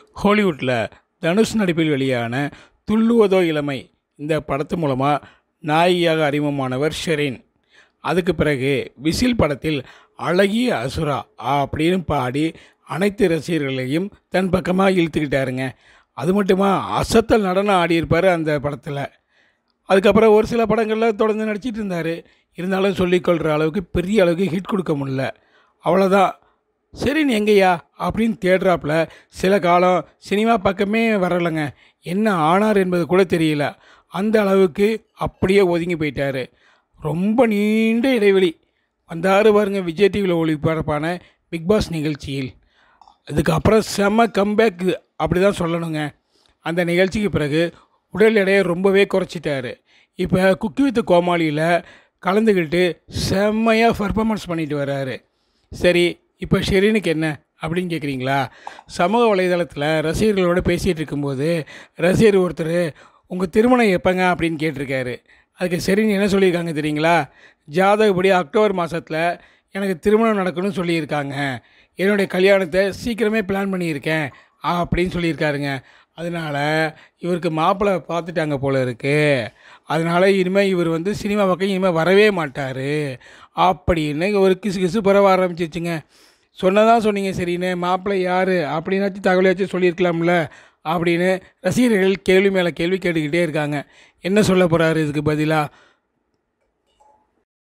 ஹாலிவுட்டில் தனுஷ் நடிப்பில் வெளியான துள்ளுவதோ இளமை இந்த படத்து மூலமாக நாயகியாக அறிமுகமானவர் ஷெரீன் அதுக்கு பிறகு விசில் படத்தில் அழகிய அசுரா அப்படின்னு பாடி அனைத்து ரசிகர்களையும் தன் பக்கமாக இழுத்துக்கிட்டாருங்க அது மட்டுமா அசத்தல் நடனம் ஆடியிருப்பார் அந்த படத்தில் அதுக்கப்புறம் ஒரு சில படங்களில் தொடர்ந்து நடிச்சிட்டு இருந்தார் இருந்தாலும் சொல்லிக்கொள்கிற அளவுக்கு பெரிய அளவுக்கு ஹிட் கொடுக்க முடியல அவ்வளோதான் சரி நீ எங்கேயா அப்படின்னு தேடுறாப்புல சில காலம் சினிமா பக்கமே வரலைங்க என்ன ஆனார் என்பது கூட தெரியல அந்த அளவுக்கு அப்படியே ஒதுங்கி போயிட்டார் ரொம்ப நீண்ட இடைவெளி வந்தாரு பாருங்க விஜய் டிவியில் ஒளிபரப்பான பிக் பாஸ் நிகழ்ச்சியில் அதுக்கப்புறம் செம கம்பேக் அப்படி தான் சொல்லணுங்க அந்த நிகழ்ச்சிக்கு பிறகு உடல் எடையை ரொம்பவே குறைச்சிட்டாரு இப்போ குக்கி வித் கோமாளியில் கலந்துக்கிட்டு செம்மையாக பர்ஃபார்மன்ஸ் பண்ணிட்டு வர்றாரு சரி இப்போ ஷெரீனுக்கு என்ன அப்படின்னு கேட்குறீங்களா சமூக வலைதளத்தில் ரசிகர்களோடு பேசிகிட்டு இருக்கும்போது ரசிகர் ஒருத்தர் உங்கள் திருமணம் எப்போங்க அப்படின்னு கேட்டிருக்காரு அதுக்கு சரின்னு என்ன சொல்லியிருக்காங்க தெரியுங்களா ஜாதகப்படி அக்டோபர் மாதத்தில் எனக்கு திருமணம் நடக்கணும்னு சொல்லியிருக்காங்க என்னுடைய கல்யாணத்தை சீக்கிரமே பிளான் பண்ணியிருக்கேன் அப்படின்னு சொல்லியிருக்காருங்க அதனால் இவருக்கு மாப்பிள்ளை பார்த்துட்டாங்க போல இருக்கு அதனால் இனிமேல் இவர் வந்து சினிமா பக்கம் இனிமேல் வரவே மாட்டார் அப்படின்னு ஒரு கிசு கிசு பரவ ஆரம்பிச்சிருச்சுங்க சொன்னதான் சொன்னீங்க சரின்னு மாப்பிள்ளை யார் அப்படின்னாச்சும் தகவலையாச்சும் சொல்லியிருக்கலாம்ல அப்படின்னு ரசிகர்கள் கேள்வி மேலே கேள்வி கேட்டுக்கிட்டே இருக்காங்க என்ன சொல்ல போகிறாரு இதுக்கு பதிலாக